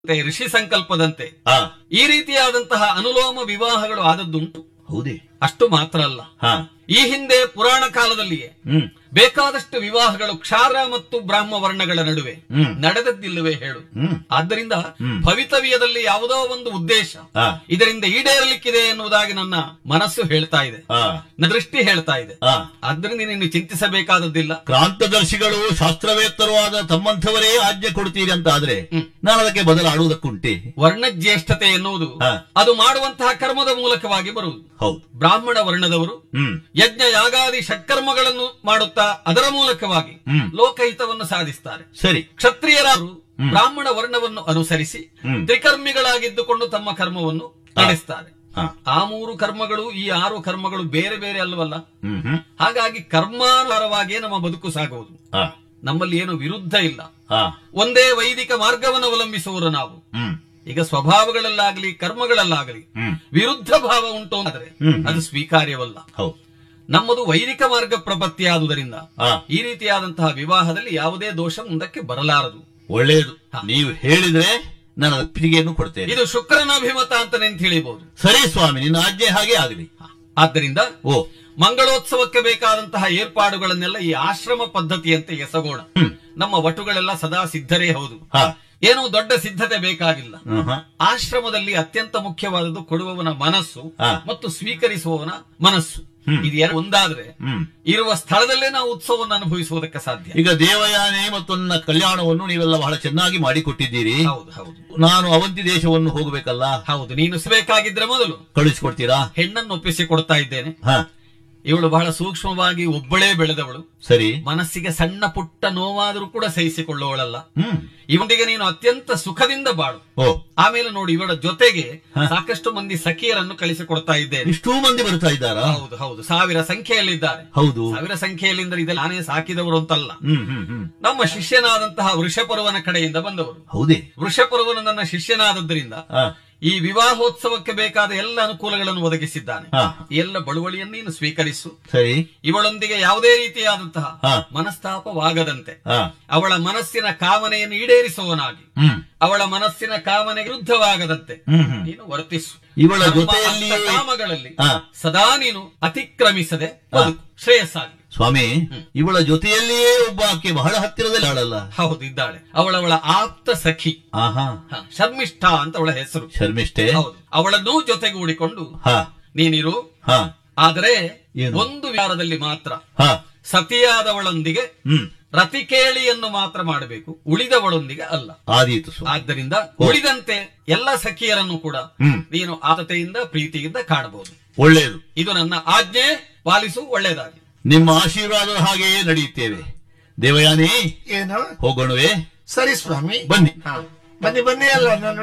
ಮತ್ತೆ ಋಷಿ ಸಂಕಲ್ಪದಂತೆ ಹಾ ಈ ರೀತಿಯಾದಂತಹ ಅನುಲೋಮ ವಿವಾಹಗಳು ಆದದ್ದುಂಟು ಹೌದೇ ಅಷ್ಟು ಮಾತ್ರ ಅಲ್ಲ ಹಾ ಈ ಹಿಂದೆ ಪುರಾಣ ಕಾಲದಲ್ಲಿಯೇ ಹ್ಮ್ ಬೇಕಾದಷ್ಟು ವಿವಾಹಗಳು ಕ್ಷಾರ ಮತ್ತು ಬ್ರಾಹ್ಮ ವರ್ಣಗಳ ನಡುವೆ ಹ್ಮ್. ನಡೆದದ್ದಿಲ್ಲವೇ ಹೇಳು ಹ್ಮ್. ಆದ್ದರಿಂದ ಹ್ಮ್. ಭವಿತವ್ಯದಲ್ಲಿ ಯಾವುದೋ ಒಂದು ಉದ್ದೇಶ ಹಾ ಇದರಿಂದ ಈಡೇರಲಿಕ್ಕಿದೆ ಎನ್ನುವುದಾಗಿ ನನ್ನ ಮನಸ್ಸು ಹೇಳ್ತಾ ಇದೆ ಹಾ ನನ್ನ ದೃಷ್ಟಿ ಹೇಳ್ತಾ ಇದೆ ಹಾ ಆದ್ದರಿಂದ ನೀನು ಚಿಂತಿಸಬೇಕಾದದ್ದಿಲ್ಲ ಕ್ರಾಂತದರ್ಶಿಗಳು ಶಾಸ್ತ್ರವೇತ್ತರು ಆದ ತಮ್ಮಂಥವರೇ ಆಜ್ಞೆ ಕೊಡ್ತೀರಿ ಅಂತ ಆದ್ರೆ ಹ್ಮ್. ನಾನು ಅದಕ್ಕೆ ಬದಲಾಡುವುದಕ್ಕುಂಟೆ ವರ್ಣಜ್ಯೇಷ್ಠತೆ ಎನ್ನುವುದು ಹಾ. ಅದು ಮಾಡುವಂತಹ ಕರ್ಮದ ಮೂಲಕವಾಗಿ ಬರುವುದು ಹೌದು ಬ್ರಾಹ್ಮಣ ವರ್ಣದವರು ಹ್ಮ್ ಯಜ್ಞ ಯಾಗಾದಿ ಷಟ್ಕರ್ಮಗಳನ್ನು ಮಾಡುತ್ತಾ ಅದರ ಮೂಲಕವಾಗಿ ಹ್ಮ್. ಲೋಕಹಿತವನ್ನು ಸಾಧಿಸ್ತಾರೆ ಸರಿ ಕ್ಷತ್ರಿಯರಾರು ಬ್ರಾಹ್ಮಣ ವರ್ಣವನ್ನು ಅನುಸರಿಸಿ ಹ್ಮ್. ತ್ರಿಕರ್ಮಿಗಳಾಗಿದ್ದುಕೊಂಡು ತಮ್ಮ ಕರ್ಮವನ್ನು ನಡೆಸ್ತಾರೆ ಹಾ ಆ ಮೂರು ಕರ್ಮಗಳು ಈ ಆರು ಕರ್ಮಗಳು ಬೇರೆ ಬೇರೆ ಅಲ್ವಲ್ಲ ಹ್ಮ್ ಹ್ಮ್ ಹಾಗಾಗಿ ಕರ್ಮಾನುಸಾರವಾಗಿಯೇ ನಮ್ಮ ಬದುಕು ಸಾಗುವುದು ಹಾ ನಮ್ಮಲ್ಲಿ ಏನು ವಿರುದ್ಧ ಇಲ್ಲ ಹಾ ಒಂದೇ ವೈದಿಕ ಮಾರ್ಗವನ್ನು ಅವಲಂಬಿಸುವವರು ನಾವು ಹ್ಮ್ ಈಗ ಸ್ವಭಾವಗಳಲ್ಲಾಗಲಿ ಕರ್ಮಗಳಲ್ಲಾಗಲಿ ಹ್ಮ್ ವಿರುದ್ಧ ಭಾವ ಉಂಟು ಅಂದ್ರೆ ಹ್ಮ್. ಅದು ಸ್ವೀಕಾರ್ಯವಲ್ಲ ಹೌದು ನಮ್ಮದು ವೈದಿಕ ಮಾರ್ಗ ಪ್ರಪತ್ತಿ ಆದುದರಿಂದ ಹಾ ಈ ರೀತಿಯಾದಂತಹ ವಿವಾಹದಲ್ಲಿ ಯಾವುದೇ ದೋಷ ಮುಂದಕ್ಕೆ ಬರಲಾರದು ಒಳ್ಳೆಯದು ಹಾ. ನೀವು ಹೇಳಿದ್ರೆ ನಾನು ಒಪ್ಪಿಗೆಯನ್ನು ಕೊಡ್ತೇನೆ ಇದು ಶುಕ್ರನ ಅಭಿಮತ ಅಂತ ನೆನ್ ತಿಳಿಬಹುದು ಸರಿ ಸ್ವಾಮಿ ನಿನ್ನ ಆಜ್ಞೆ ಹಾಗೆ ಆಗಲಿ ಆದ್ದರಿಂದ ಓ ಮಂಗಳೋತ್ಸವಕ್ಕೆ ಬೇಕಾದಂತಹ ಏರ್ಪಾಡುಗಳನ್ನೆಲ್ಲ ಈ ಆಶ್ರಮ ಪದ್ಧತಿಯಂತೆ ಎಸಗೋಣ ಹ್ಮ್. ನಮ್ಮ ವಟುಗಳೆಲ್ಲ ಸದಾ ಸಿದ್ಧರೇ ಹೌದು ಹಾ ಏನೂ ದೊಡ್ಡ ಸಿದ್ಧತೆ ಬೇಕಾಗಿಲ್ಲ ಹ್ಮ್, ಹಾ. ಆಶ್ರಮದಲ್ಲಿ ಅತ್ಯಂತ ಮುಖ್ಯವಾದದ್ದು ಕೊಡುವವನ ಮನಸ್ಸು ಹಾ. ಮತ್ತು ಸ್ವೀಕರಿಸುವವನ ಮನಸ್ಸು ಹ್ಮ್. ಇದು ಎರಡು ಒಂದಾದ್ರೆ ಹ್ಮ್ ಇರುವ ಸ್ಥಳದಲ್ಲೇ ನಾವು ಉತ್ಸವವನ್ನು ಅನುಭವಿಸುವುದಕ್ಕೆ ಸಾಧ್ಯ ಈಗ ದೇವಯಾನೆ ಮತ್ತು ನನ್ನ ಕಲ್ಯಾಣವನ್ನು ನೀವೆಲ್ಲ ಬಹಳ ಚೆನ್ನಾಗಿ ಮಾಡಿಕೊಟ್ಟಿದ್ದೀರಿ ಹೌದು ಹೌದು ನಾನು ಅವಂತಿ ದೇಶವನ್ನು ಹೋಗಬೇಕಲ್ಲ ಹೌದು ನೀನು ಬೇಕಾಗಿದ್ರೆ ಮೊದಲು ಕಳಿಸ್ಕೊಡ್ತೀರಾ ಹೆಣ್ಣನ್ನು ಒಪ್ಪಿಸಿ ಕೊಡ್ತಾ ಇದ್ದೇನೆ ಹಾ ಇವಳು ಬಹಳ ಸೂಕ್ಷ್ಮವಾಗಿ ಒಬ್ಬಳೇ ಬೆಳೆದವಳು ಸರಿ ಮನಸ್ಸಿಗೆ ಸಣ್ಣ ಪುಟ್ಟ ನೋವಾದರೂ ಕೂಡ ಸಹಿಸಿಕೊಳ್ಳುವಳಲ್ಲ ಹ್ಮ್ ಇವನಿಗೆ ನೀನು ಅತ್ಯಂತ ಸುಖದಿಂದ ಬಾಳು ಓ ಆಮೇಲೆ ನೋಡಿ ಇವಳ ಜೊತೆಗೆ ಹ. ಸಾಕಷ್ಟು ಮಂದಿ ಸಖಿಯರನ್ನು ಕಳಿಸಿಕೊಡ್ತಾ ಇದ್ದೇನೆ ಇಷ್ಟೂ ಮಂದಿ ಬರ್ತಾ ಇದ್ದಾರಾ ಹೌದು ಹೌದು ಸಾವಿರ ಸಂಖ್ಯೆಯಲ್ಲಿದ್ದಾರೆ ಹೌದು ಸಾವಿರ ಸಂಖ್ಯೆಯಲ್ಲಿಂದ ಇದೆಲ್ಲ ನಾನೇ ಸಾಕಿದವರು ಅಂತಲ್ಲ ಹ್ಮ್ ಹ್ಮ್ ಹ್ಮ್ ನಮ್ಮ ಶಿಷ್ಯನಾದಂತಹ ವೃಷಪರ್ವನ ಕಡೆಯಿಂದ ಬಂದವರು ಹೌದೇ ವೃಷಪರ್ವನು ನನ್ನ ಶಿಷ್ಯನಾದದ್ದರಿಂದ ಹಾ ಈ ವಿವಾಹೋತ್ಸವಕ್ಕೆ ಬೇಕಾದ ಎಲ್ಲ ಅನುಕೂಲಗಳನ್ನು ಒದಗಿಸಿದ್ದಾನೆ ಹಾ ಈ ಎಲ್ಲ ಬಳುವಳಿಯನ್ನು ನೀನು ಸ್ವೀಕರಿಸು ಸರಿ ಇವಳೊಂದಿಗೆ ಯಾವುದೇ ರೀತಿಯಾದಂತಹ ಹಾ. ಮನಸ್ತಾಪವಾಗದಂತೆ ಹಾ ಅವಳ ಮನಸ್ಸಿನ ಕಾಮನೆಯನ್ನು ಈಡೇರಿಸುವನಾಗಿ ಹ್ಮ್ ಅವಳ ಮನಸ್ಸಿನ ಕಾಮನೆ ವಿರುದ್ಧವಾಗದಂತೆ ಹ್ಮ್ ಹ್ಮ್ ನೀನು ವರ್ತಿಸು ಇವಳ ನಮ್ಮ ಜೊತೆಯಲ್ಲಿ ಅರ್ಥ ಕಾಮಗಳಲ್ಲಿ ಹಾ. ಸದಾ ನೀನು ಅತಿಕ್ರಮಿಸದೆ ಬದುಕು ಶ್ರೇಯಸ್ಸಾಗಿ ಸ್ವಾಮಿ ಇವಳ ಜೊತೆಯಲ್ಲಿಯೇ ಒಬ್ಬ ಆಕೆ ಬಹಳ ಹತ್ತಿರದಲ್ಲಿ ಆಳಲ್ಲ ಹೌದು ಇದ್ದಾಳೆ ಅವಳವಳ ಆಪ್ತ ಸಖಿ ಆಹಾ ಹ, ಶರ್ಮಿಷ್ಠ ಅಂತ ಅವಳ ಹೆಸರು ಶರ್ಮಿಷ್ಠೆ ಹೌದು ಅವಳನ್ನೂ ಜೊತೆಗೂಡಿಕೊಂಡು ಹಾ ನೀನಿರು ಹಾ ಆದರೆ ಏನು? ಒಂದು ವಿಚಾರದಲ್ಲಿ ಮಾತ್ರ ಹಾ ಸತಿಯಾದವಳೊಂದಿಗೆ ಹ್ಮ್ ರತಿಕೇಳಿಯನ್ನು ಮಾತ್ರ ಮಾಡಬೇಕು ಉಳಿದವಳೊಂದಿಗೆ ಅಲ್ಲ ಆದೀತು ಸ್ವಾಮಿ ಆದ್ದರಿಂದ ಉಳಿದಂತೆ ಎಲ್ಲ ಸಖಿಯರನ್ನು ಕೂಡ ಹ್ಮ್ ನೀನು ಆತತೆಯಿಂದ ಪ್ರೀತಿಯಿಂದ ಕಾಣಬಹುದು ಒಳ್ಳೆಯದು ಇದು ನನ್ನ ಆಜ್ಞೆ ಪಾಲಿಸು ಒಳ್ಳೆಯದಾಗಿ ನಿಮ್ಮ ಆಶೀರ್ವಾದದ ಹಾಗೆಯೇ ನಡೆಯುತ್ತೇವೆ ದೇವಯಾನಿ ಏನು ಹೋಗೋಣವೇ ಸರಿ ಸ್ವಾಮಿ ಬನ್ನಿ ಹಾ. ಬನ್ನಿ ಬನ್ನಿ ಅಲ್ಲ ನಾನು